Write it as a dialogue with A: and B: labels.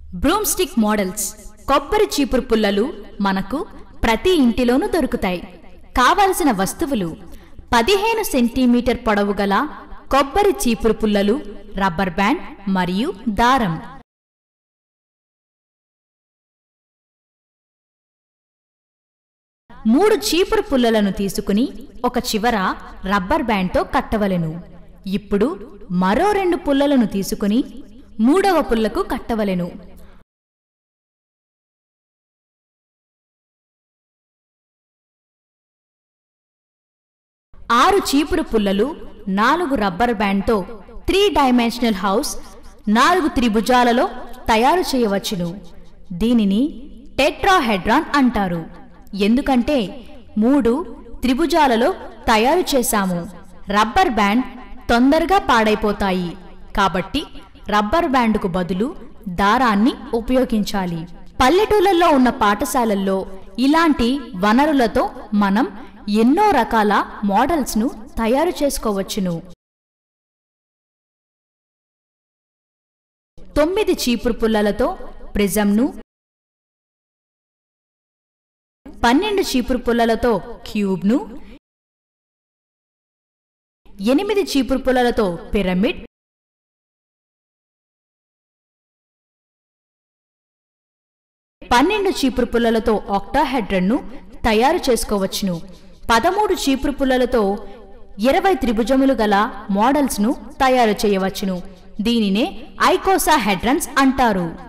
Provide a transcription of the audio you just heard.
A: బ్రూమ్స్టిక్ models కొబ్బరి చీపురు పుల్లలు మనకు ప్రతి ఇంటిలోనూ దొరుకుతాయి కావలసిన వస్తువులు పదిహేను సెంటీమీటర్ పొడవు గల కొబ్బరి చీపురు పుల్లలు రబ్బర్ బ్యాండ్ మరియు దారం మూడు చీపురు పుల్లలను తీసుకుని ఒక చివర రబ్బర్ బ్యాండ్తో కట్టవలెను ఇప్పుడు మరో రెండు పుల్లలను తీసుకుని మూడవ పుల్లకు కట్టవలెను ఆరు చీపురు పుల్లలు నాలుగు రబ్బర్ బ్యాండ్తో త్రీ డైమెన్షనల్ హౌస్ నాలుగు త్రిభుజాలలో తయారు చేయవచ్చును దీనిని టెట్రాహెడ్రాన్ అంటారు ఎందుకంటే మూడు త్రిభుజాలలో తయారు చేశాము రబ్బర్ బ్యాండ్ తొందరగా పాడైపోతాయి కాబట్టి రబ్బర్ బ్యాండ్కు బదులు దారాన్ని ఉపయోగించాలి పల్లెటూళ్ళల్లో ఉన్న పాఠశాలల్లో ఇలాంటి వనరులతో మనం ఎన్నో రకాల మోడల్స్ను తయారు చేసుకోవచ్చును తొమ్మిది చీపురు పుల్లలతో ప్రిజంను పన్నెండు చీపురు పుల్లలతో క్యూబ్ను ఎనిమిది చీపురు పుల్లలతో పిరమిడ్ పన్నెండు చీపురు పుల్లలతో ఆక్టాహెడ్రన్ను తయారు చేసుకోవచ్చును పదమూడు చీపురు పుల్లలతో ఇరవై త్రిభుజములు గల మోడల్స్ను తయారు చేయవచ్చును దీనినే ఐకోసా హెడ్రన్స్ అంటారు